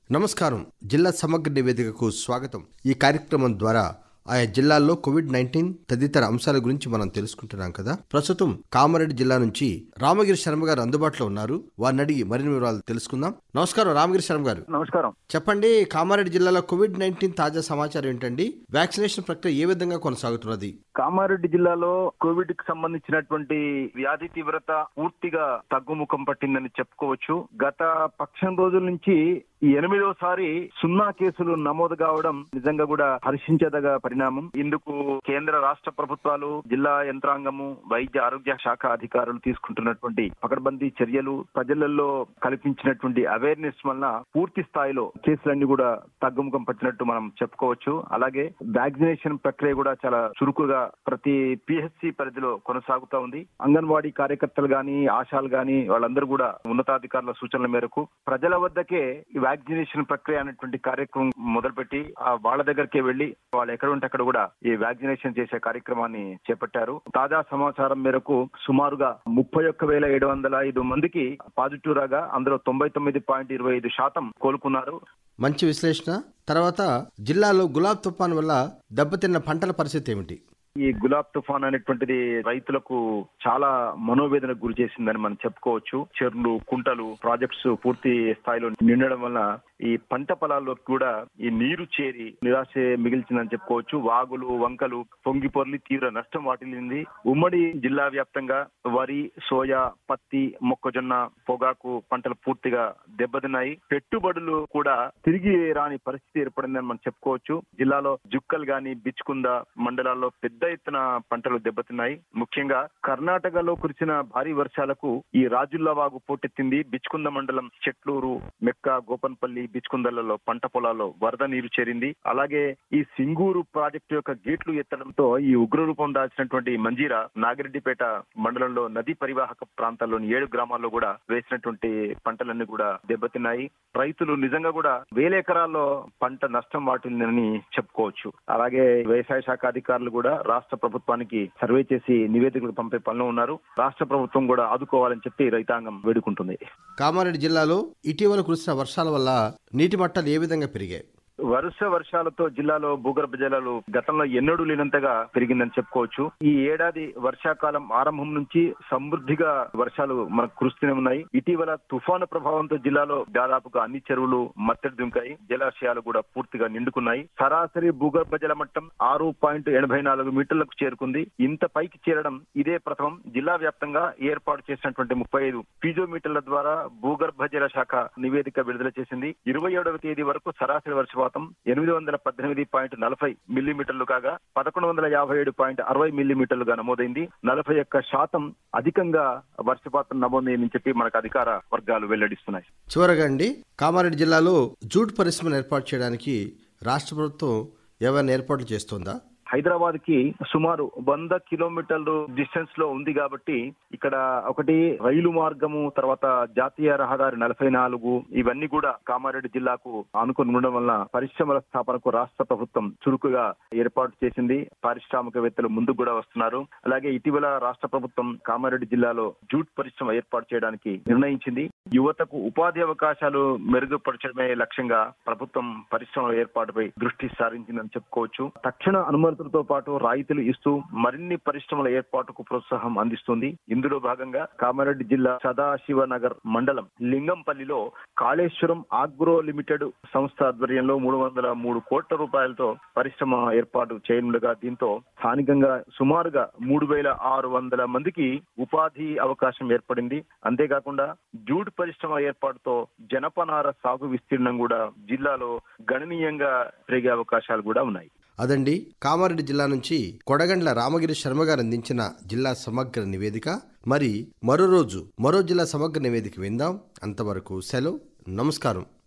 నమస్కారం జిల్లా సమగ్ర నివేదికకు స్వాగతం ఈ కార్యక్రమం ద్వారా ఆయా జిల్లాల్లో కోవిడ్ నైన్టీన్ తదితర అంశాల గురించి మనం తెలుసుకుంటున్నాం కదా ప్రస్తుతం కామారెడ్డి జిల్లా నుంచి రామగిరి శర్మ గారు అందుబాటులో ఉన్నారు వారిని అడిగి మరిన్ని వివరాలు తెలుసుకుందాం నమస్కారం రామగిరి శర్మ గారు నమస్కారం చెప్పండి కామారెడ్డి జిల్లాలో కోవిడ్ నైన్టీన్ తాజా సమాచారం ఏంటండి వ్యాక్సినేషన్ ప్రక్రియ ఏ విధంగా కొనసాగుతున్నది కామారెడ్డి జిల్లాలో కోవిడ్ కి సంబంధించినటువంటి వ్యాధి తీవ్రత పూర్తిగా తగ్గుముఖం పట్టిందని చెప్పుకోవచ్చు గత పక్షం రోజుల నుంచి ఈ ఎనిమిదోసారి సున్నా కేసులు నమోదు కావడం నిజంగా కూడా హర్షించదగ పరిణామం ఇందుకు కేంద్ర రాష్ట్ర ప్రభుత్వాలు జిల్లా యంత్రాంగము వైద్య ఆరోగ్య శాఖ అధికారులు తీసుకుంటున్నటువంటి పకడ్బందీ చర్యలు ప్రజలలో కల్పించినటువంటి అవేర్నెస్ వలన పూర్తి స్థాయిలో కేసులన్నీ కూడా తగ్గుముఖం పట్టినట్టు మనం చెప్పుకోవచ్చు అలాగే వ్యాక్సినేషన్ ప్రక్రియ కూడా చాలా చురుకుగా ప్రతి పిహెచ్సి పరిధిలో కొనసాగుతా ఉంది అంగన్వాడీ కార్యకర్తలు గాని ఆశాలు గాని వాళ్ళందరూ కూడా ఉన్నతాధికారుల సూచనల మేరకు ప్రజల వద్దకే ఈ వ్యాక్సినేషన్ ప్రక్రియ అనేటువంటి కార్యక్రమం మొదలుపెట్టి ఆ వాళ్ళ దగ్గరికే వెళ్లి వాళ్ళు ఎక్కడ ఉంటే అక్కడ కూడా ఈ వ్యాక్సినేషన్ చేసే కార్యక్రమాన్ని చేపట్టారు తాజా సమాచారం మేరకు సుమారుగా ముప్పై ఒక్క వేల ఏడు వందల ఐదు మందికి పాజిటివ్ రాగా అందులో తొంభై తొమ్మిది పాయింట్ ఇరవై ఐదు శాతం కోలుకున్నారు మంచి విశ్లేషణ తర్వాత జిల్లాలో గులాబ్ తుఫాన్ వల్ల దెబ్బతిన్న పంటల పరిస్థితి ఏమిటి ఈ గులాబ్ తుఫాన్ అనేటువంటిది రైతులకు చాలా మనోవేదనకు గురి చేసిందని మనం చెప్పుకోవచ్చు చెర్లు కుంటలు ప్రాజెక్ట్స్ పూర్తి స్థాయిలో నిండడం వల్ల ఈ పంట పొలాల్లోకి కూడా ఈ నీరు చేరి నిరాశ మిగిల్చిందని చెప్పుకోవచ్చు వాగులు వంకలు పొంగి పొర్లి తీవ్ర నష్టం వాటిల్లింది ఉమ్మడి జిల్లా వ్యాప్తంగా వరి సోయా పత్తి మొక్కజొన్న పొగాకు పంటలు పూర్తిగా దెబ్బతిన్నాయి పెట్టుబడులు కూడా తిరిగి రాని పరిస్థితి ఏర్పడిందని మనం చెప్పుకోవచ్చు జిల్లాలో జుక్కల్ గాని బిచ్కుంద మండలాల్లో పెద్ద ఎత్తున పంటలు దెబ్బతిన్నాయి ముఖ్యంగా కర్ణాటకలో కురిసిన భారీ వర్షాలకు ఈ రాజుల్లా వాగు పోటెత్తింది బిచ్కుంద మండలం చెట్లూరు మెక్క గోపన్పల్లి బిచ్కుందలలో పంట పొలాల్లో వరద నీరు చేరింది అలాగే ఈ సింగూరు ప్రాజెక్టు యొక్క గేట్లు ఎత్తడంతో ఈ ఉగ్రరూపం దాల్చినటువంటి మంజీరా నాగిరెడ్డిపేట మండలంలో నదీ పరివాహక ప్రాంతాల్లోని ఏడు గ్రామాల్లో కూడా వేసినటువంటి పంటలన్నీ కూడా దెబ్బతిన్నాయి రైతులు నిజంగా కూడా వేల ఎకరాల్లో పంట నష్టం వాటిల్లిందని చెప్పుకోవచ్చు అలాగే వ్యవసాయ శాఖ అధికారులు కూడా రాష్ట్ర ప్రభుత్వానికి సర్వే చేసి నివేదికలు పంపే పనిలో ఉన్నారు రాష్ట్ర ప్రభుత్వం కూడా ఆదుకోవాలని చెప్పి రైతాంగం వేడుకుంటుంది కామారెడ్డి జిల్లాలో ఇటీవల కురిసిన వర్షాల వల్ల నీటి మట్టాలు ఏ విధంగా పెరిగాయి వరుస వర్షాలతో జిల్లాలో భూగర్భ జలాలు గతంలో ఎన్నడూ లేనంతగా పెరిగిందని చెప్పుకోవచ్చు ఈ ఏడాది వర్షాకాలం ఆరంభం నుంచి సమృద్ధిగా వర్షాలు మనకు కురుస్తూనే ఉన్నాయి ఇటీవల తుఫాను ప్రభావంతో జిల్లాలో దాదాపుగా అన్ని చెరువులు మత్తడి దుంకాయి జలాశయాలు కూడా పూర్తిగా నిండుకున్నాయి సరాసరి భూగర్భ జల మట్టం ఆరు పాయింట్ ఎనభై నాలుగు మీటర్లకు చేరుకుంది ఇంత పైకి చేరడం ఇదే ప్రథమం జిల్లా వ్యాప్తంగా ఏర్పాటు చేసినటువంటి ముప్పై ఐదు పీజోమీటర్ల ద్వారా భూగర్భ జల శాఖ నివేదిక విడుదల చేసింది ఇరవై ఏడవ తేదీ వరకు సరాసరి వర్షపాతం ఎనిమిది వందల పద్దెనిమిది పాయింట్ నలభై మిల్లీమీటర్లు కాగా పదకొండు వందల యాభై ఏడు పాయింట్ అరవై మిల్లీమీటర్లుగా నమోదైంది నలభై ఒక్క శాతం అధికంగా వర్షపాతం నమోదైందని చెప్పి మనకు అధికార వర్గాలు వెల్లడిస్తున్నాయి చివరగా అండి కామారెడ్డి జిల్లాలో జూట్ పరిశ్రమను ఏర్పాటు చేయడానికి రాష్ట్ర ప్రభుత్వం ఏమైనా ఏర్పాట్లు చేస్తోందా హైదరాబాద్ కి సుమారు వంద కిలోమీటర్లు డిస్టెన్స్ లో ఉంది కాబట్టి ఇక్కడ ఒకటి రైలు మార్గము తర్వాత జాతీయ రహదారి నలభై నాలుగు ఇవన్నీ కూడా కామారెడ్డి జిల్లాకు ఆనుకొని ఉండడం వల్ల పరిశ్రమల స్థాపనకు రాష్ట్ర ప్రభుత్వం చురుకుగా ఏర్పాటు చేసింది పారిశ్రామికవేత్తలు ముందుకు కూడా వస్తున్నారు అలాగే ఇటీవల రాష్ట్ర ప్రభుత్వం కామారెడ్డి జిల్లాలో జూట్ పరిశ్రమ ఏర్పాటు చేయడానికి నిర్ణయించింది యువతకు ఉపాధి అవకాశాలు మెరుగుపరచడమే లక్ష్యంగా ప్రభుత్వం పరిశ్రమల ఏర్పాటుపై దృష్టి సారించిందని చెప్పుకోవచ్చు తక్షణ అనుమతులతో పాటు రాయితీలు ఇస్తూ మరిన్ని పరిశ్రమల ఏర్పాటుకు ప్రోత్సాహం అందిస్తుంది ఇందులో భాగంగా కామారెడ్డి జిల్లా సదాశివనగర్ మండలం లింగంపల్లిలో కాళేశ్వరం ఆగ్రో లిమిటెడ్ సంస్థ ఆధ్వర్యంలో మూడు వందల మూడు కోట్ల రూపాయలతో పరిశ్రమ ఏర్పాటు చేయనుండగా దీంతో స్థానికంగా సుమారుగా మూడు వేల ఆరు వందల మందికి ఉపాధి అవకాశం ఏర్పడింది అంతేకాకుండా జూట్ పరిశ్రమ ఏర్పాటుతో జనపనార సాగు విస్తీర్ణం కూడా జిల్లాలో గణనీయంగా పెరిగే అవకాశాలు కూడా ఉన్నాయి అదండి కామారెడ్డి జిల్లా నుంచి కొడగండ్ల రామగిరి శర్మ గారు అందించిన జిల్లా సమగ్ర నివేదిక మరి మరో రోజు మరో జిల్లా సమగ్ర నివేదిక విందాం అంతవరకు సెలవు నమస్కారం